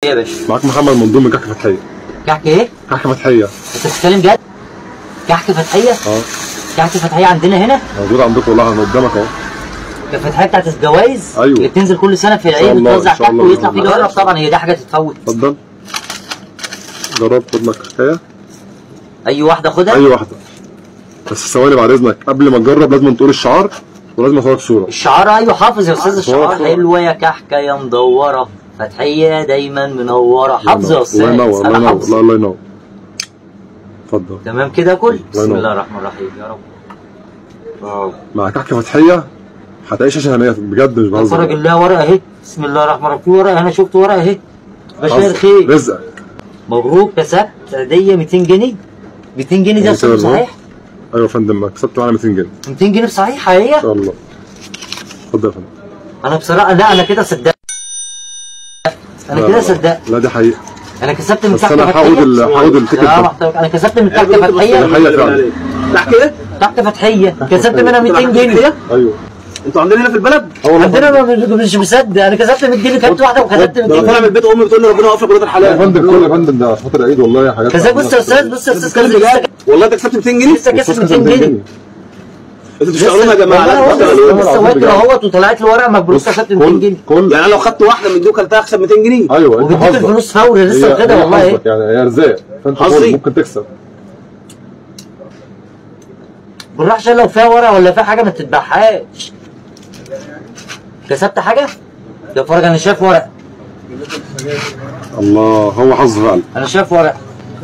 يا باشا معاك محمد مندوب من كحك فتحيه كحك ايه؟ كحك فتحيه انت بتتكلم جد؟ كحك فتحيه؟ اه كحك فتحيه عندنا هنا؟ موجود عندكم والله انا قدامك اهو الفتحيه بتاعت الجوايز أيوة. اللي بتنزل كل سنه في شاء العيد الله، بتوزع إن شاء كحك الله، ويطلع بإذن فيه الله. جرب طبعا هي دي حاجه تتفوت اتفضل جرب خد لك حكايه اي واحده خدها اي واحده بس ثواني بعد اذنك قبل ما تجرب لازم تقول الشعار ولازم اصورك صوره الشعار ايوه حافظ يا استاذ الشعار صورة. حلوه يا كحكه يا مدوره فتحيه دايما منوره حافظ يا استاذ الله ينور الله أنا ينور حافظ. الله الله ينور اتفضل تمام كده كل بسم ينور. الله الرحمن الرحيم يا رب واو مع كحك فتحيه هتعيش عشان هنيه بجد مش اتفرج بهزر الله ورقه اهي بسم الله الرحمن الرحيم في ورقه انا شفت ورقه اهي بشير حظ. خير رزقك مبروك كسبت هديه 200 جنيه 200 جنيه ده يعني كده صحيح المهم. ايوه يا فندم كسبت معانا 200 جنيه 200 جنيه بصحيح هي ان شاء الله اتفضل يا فندم انا بصراحه لا انا كده صدقت انا لا، كده لا، صدقت لا دي حقيقه انا كسبت من بس تحت انا هعود ال- هعود التيكت لا ده محترم انا كسبت من تحت دي فتحيه حقيقه فعلا تحكي ايه؟ تحت فتحيه كسبت منها 200 جنيه ايوه انتوا عندنا هنا في البلد؟ اه والله عندنا ما- مش مش مصدق انا كسبت 100 جنيه كانت واحده وكسبت 200 ده انا طالع من جنيه البيت امي بتقول لي ربنا يوفقك ولاد يا الحلال فندم كل يا فندم ده عشان خاطر العيد والله حاجات كسبت بص يا استاذ بص يا استاذ بتتكلم كسبت لسه بجد؟ والله انت كسبت 200 جنيه؟ لسه كسب 200 جنيه انتوا بتشتغلونا يا جماعه والله لا هو بتشتغلونا. لسه لسه واكل اهوت وطلعت لي ورقه مبروك كسبت 200 كل جنيه كل يعني انا لو خدت واحده من دول كلتها اكسب 200 جنيه ايوه انت وبيديك حظك الفلوس فوري لسه هي- واخدها هي والله ايه حظك يعني هي ارزاق فانت حظي. كل ممكن تكسب بالراحه عشان لو فيها ورقه ولا فيها حاجه ما تتبعهاش كسبت حاجه؟ يا فرج انا شايف ورقه الله هو حظ فعلا انا شايف ورقه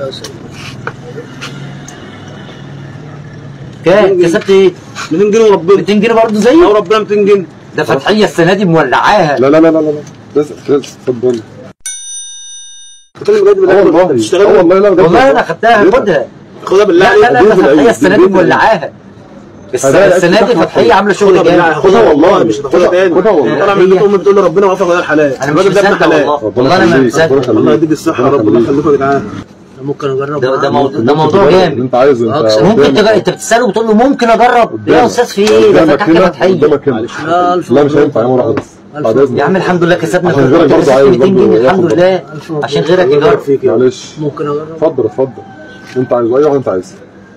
كام كسبت ايه؟ 200 جنيه وربنا 200 جنيه برضه او زيي ربنا 200 جنيه ده فتحيه السنه دي مولعاها لا لا لا لا لا رزق رزق اتفضل بتكلم بجد اه بالله والله اه بتشتغل والله لا بجد والله انا خدتها ليه؟ خدها خدها بالله لا لا عليك لا ده هدية فتحيه العيد، السنه دي هدية العيد. مولعاها الس- هدايا السنه دي العيد فتحيه عامله شغل خدها بالله جامد عليك. خدها والله. مش هتاخدها تاني خدها والله. طالع من البيت امي بتقول لي ربنا يوفقك ولاد الحلال انا مش الراجل ده ابن مصدق حلال والله والله انا ما يخليك، ربنا مصدق يخليك. الله يديك الصحه يا رب الله يخليك. يخليكم يا جدعان ممكن اجرب ده ده معاه. موضوع ده ممكن موضوع تجرب اللي جامد انت عايزه انت ممكن قدامك. تجرب انت بتساله وتقول له ممكن اجرب يا استاذ في ايه ده قدامك فتحيه هنا فتحيه قدامك هنا لا الف لا مش مبروك. هينفع يا مرة بس ألف بعد اذنك يا عم الحمد لله كسبنا عشان غيرك برضه كسبت عايز 200 جنيه برضه الحمد ياخد لله ألف مبروك. عشان غيرك الله يبارك يجرب فيك يا رب. معلش ممكن اجرب اتفضل اتفضل انت عايز اي واحد انت عايزه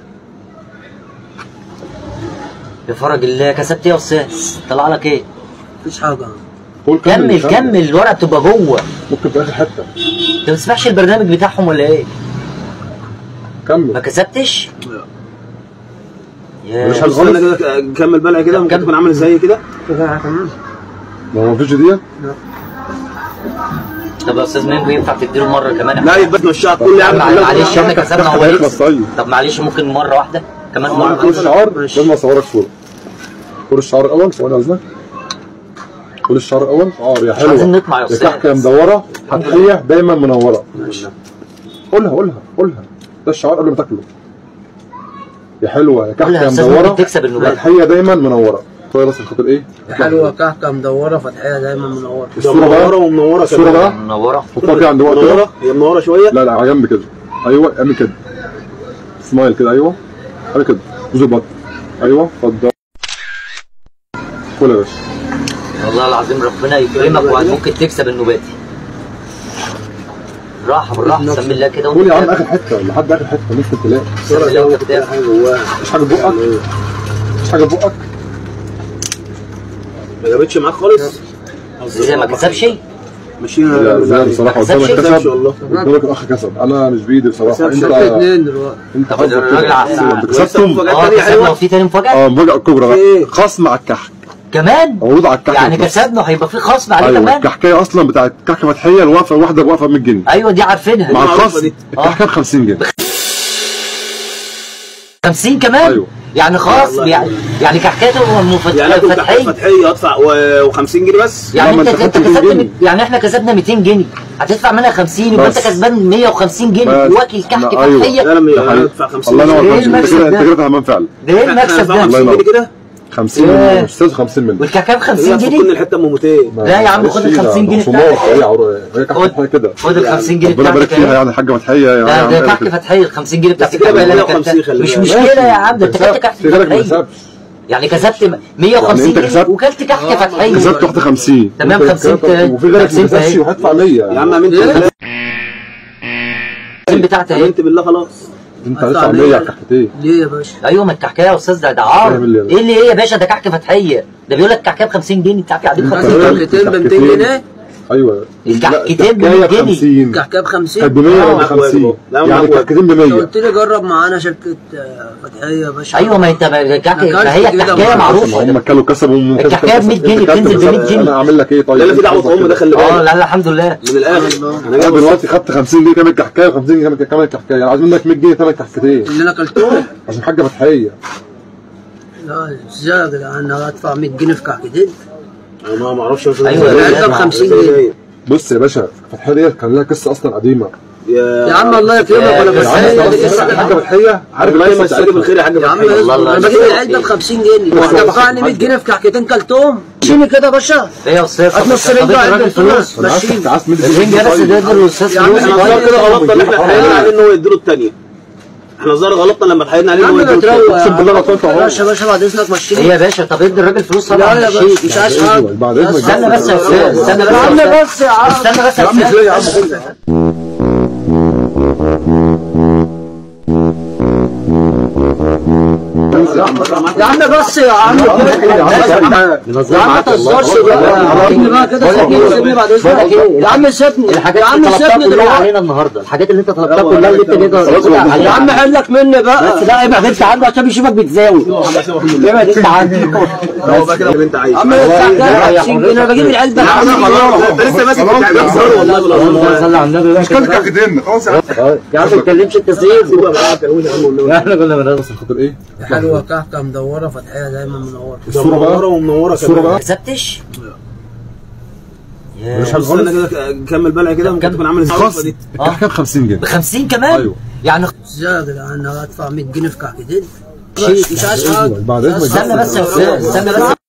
يا فرج الله كسبت ايه يا استاذ طلع لك ايه مفيش حاجه قول كمل كمل الورقه بتبقى جوه ممكن في اخر حته انت ما بتسمعش البرنامج بتاعهم ولا ايه ما كمل كسبتش مش يا حاجة بص انا كده كمل بلعي كده ممكن كمل. تكون عامل زي كده ما هو مفيش دي طب يا استاذ ميمو ينفع تديله مره كمان لا يبقى تمشيها تقول لي يا عم طب كلها معلش احنا كسبنا هو هيخلص يكسب. طيب طب معلش ممكن مره واحده كمان كل مره الشعار لازم اصورك صوره قول الشعار الاول ثواني عايزك قول الشعار الاول اه يا حلوه عايزين نطمع يا يا أستاذ. كحكه مدوره فتحيه دايما منوره قولها قولها قولها ده الشعار قبل ما تاكله يا حلوه يا قولها يا كحكه أستاذ، مدوره ممكن تكسب النوبات. فتحيه دايما منوره طيب بس خاطر ايه حلوه كحكه مدوره فتحيه دايما منوره الصوره بقى منوره ومنوره الصوره بقى منوره حطها كده عند وقت كده منوره هي منوره شويه لا لا على جنب كده ايوه اعمل كده سمايل كده ايوه اعمل كده جزء بطن ايوه اتفضل كل يا باشا والله العظيم ربنا يكرمك وممكن تكسب النوباتي بالراحه بالراحه سمي الله كده قول يا عم وانت اخر حته لحد اخر حته ممكن تلاقي سمي الله وانت بتاكل. حاجه جواها مش حاجه في بقك مش حاجه في بقك ما جابتش معاك خالص زي ما كسبش ماشيين لا زي بصراحه ما قدامك كسبش؟ كسب والله. قدامك الاخ كسب انا مش بايدي بصراحه كسبش. انت اتنين دلوقتي انت طب حظك الراجل كده. عسل. انت كسبتم مفاجأة اه تانية كسبنا حلوة. وفي تاني مفاجاه اه مفاجاه كبرى في ايه؟ بقى خصم على الكحك كمان عروض على الكحك يعني بس. كسبنا وهيبقى في خصم عليه ايوه كمان الكحكايه اصلا بتاعت كحكه فتحيه الواقفه الواحده بواقفه 100 جنيه ايوه دي عارفينها مع معروفة الخصم دي. الكحكايه ب 50 جنيه 50 كمان أيوة. يعني خلاص والله. يعني يعني كحكاته يعني اكل تحت فتحيه فتحيه ادفع و50 جنيه بس يعني لا، ما انت انت انت خدت 200 كسبت جنيه. مت- يعني احنا كسبنا 200 جنيه هتدفع منها 50 يبقى انت بس. كسبان 150 جنيه بس. واكل كحك لا، أيوة. فتحيه لا لما ده حقيقي. ادفع 50 الله ينور إيه عليك. انت المكسب كده انت ده؟ كده تمام فعلا ده ايه المكسب ده؟ الله ينور. 50 جنيه كده 50 ياه. من استاذ 50 منه والكعكه ب 50 لا تفكني جنيه الحته ام 200 لا يا عم، خد ال 50 جنيه بتاعتك بتاعتك. هي عروض هي كحكه خد. فتحيه كده خد ال 50 جنيه ربنا يبارك بتاعتك فيها اهي. يعني الحاجه فتحيه يا ده عم ده قال كحك كده. فتحيه ال 50 جنيه بتاعتك بس كده بقى بالك 150 انت. خلي مش بالك. مشكله يا عم ده انت كنت كحك في بالك ما فتحيه يكسبش يعني كسبت 150 يعني أنت جنيه كسبت- وكلت كحك فتحيه كسبت واحده 50 تمام، أنت 50 كسبت- وفي غيرك 50 ما كسبش فاهم. وهدفع 100 يا عم امنت إيه؟ بالله بتاعتي اهي امنت بالله خلاص انت هتدفع 100 على الكحكتين ليه يا باشا؟ ايوه ما الكحكايه يا استاذ ده ده عار تعمل إيه يا باشا؟ ايه اللي ايه يا باشا ده كحك فتحيه ده بيقول لك كحكايه ب 50 جنيه انت قاعدين ب 50 جنيه كحكتين ب 200 جنيه ايوه الكحكتين ب لا، 100 الكحكاية ب جنيه. 50 كحكايه ب 50 كانت ب 100 لا، ولا ب معاك واجب. 50 لا، يعني معاك واجب. الكحكتين ب انت 100 قلت لي جرب معانا شركه آه، فتحيه يا باشا ايوه ما انت ما الكحك- أنا ما هي كلت كده الكحكايه مرة. معروفه هم كلوا كسبوا من الكحكاية ب 100 جنيه، بتنزل ب 100 جنيه. انا اعمل لك ايه طيب لا لا في دعوه ام ده خلي اه بالك لا لا الحمد لله من الاخر انا انا جاي دلوقتي خدت 50 جنيه كامل كحكايه و50 جنيه كامل كامل كحكايه انا عايز منك 100 جنيه كامل كحكتين اللي انا اكلتهم عشان حاجه فتحيه لا ازاي يا جدعان انا هدفع 100 جنيه في كحكتين انا ما ما اعرفش مثلا أيوة، إزاي. لا، العلبه ب لا، 50 إزاي جنيه جاي. بص يا باشا الفتحيه ديت كان لها قصه اصلا قديمه يا عم الله يكرمك يا ولا بس بس أنا هي بس دي أنا قصة حاجه فتحيه عارف الله القصه يمسيك بتاعتها بالخير يا حاج يا عم فتحي. الله الله انا بجيب يسلمك. العلبه ب 50 جنيه وهتدفعني 100 جنيه في كحكتين كلتهم شيني كده يا باشا ايه يا استاذ هات نص طب رنجة ادي الراجل عندك فلوس انا عايز ماشيين. عايز مد الرنجة بس ده ادي الاستاذ يا عم فلوس احنا طيب. الظاهر كده غلطنا اللي احنا اتحايلنا عليه ان هو يديله الثانيه احنا الظاهر غلطنا لما اتحايلنا عليه يا ان هو عم يديله بتروق الثانيه أقسم بالله غلطان أهو. باشا باشا بعد اذنك ايه مشيني يا باشا طب ادي الراجل فلوس طبعا لا يا مشيك. باشا مش عايز حاجه بعد إذنك. استنى بس يا استاذ استنى بس يا يا عم أستاذ. بس يا عم استنى بس يا يا عم ازاي يا عم استاذ يا عم بس يا عم يا عم ما تهزرش بقى سيبني بقى كده بقول لك سيبني إيه؟ سيبني بعد بقول لك اذنك إيه؟ يا عم سيبني الحاجات يا اللي عم طلبتها سيبني كلها دلوقتي علينا النهارده الحاجات اللي انت طلبتها يلا، كلها اللي انت يلا، تقدر خلاص، تقول خلاص. عليها يا عم حلك مني بقى بس لا ابعد انت عنه عشان بيشوفك بتزاوي ابعد انت عنه هو بقى كده اللي انت عايزه يا عم ادفع كده 50 جنيه انا بجيب العلبه يا عم 50 خلاص جنيه انت لسه ماسك التعبان صار والله اللهم بالعظيم صل على النبي بقى كان كده. كحكتين خلاص يا عم يا عم ما تتكلمش انت سيب سيبه بقى كلموني يا عم والنبي. احنا كنا بنرقص عشان خاطر ايه حلوه كحكه مدوره فتحيه دايما منوره الصوره منوره بقى ومنوره الصوره كمان بقى ما كسبتش يا مش حاجه استنى خالص كده كمل بلع كده ممكن تكون عامل ازاي خلاص دي الكحكه ب 50 جنيه ب 50 كمان أيوه. يعني ازاي يا جدعان انا هدفع 100 جنيه في كحكتين شيء. مش عايز حاجه بعد إذنك. استنى بس يا استاذ استنى بس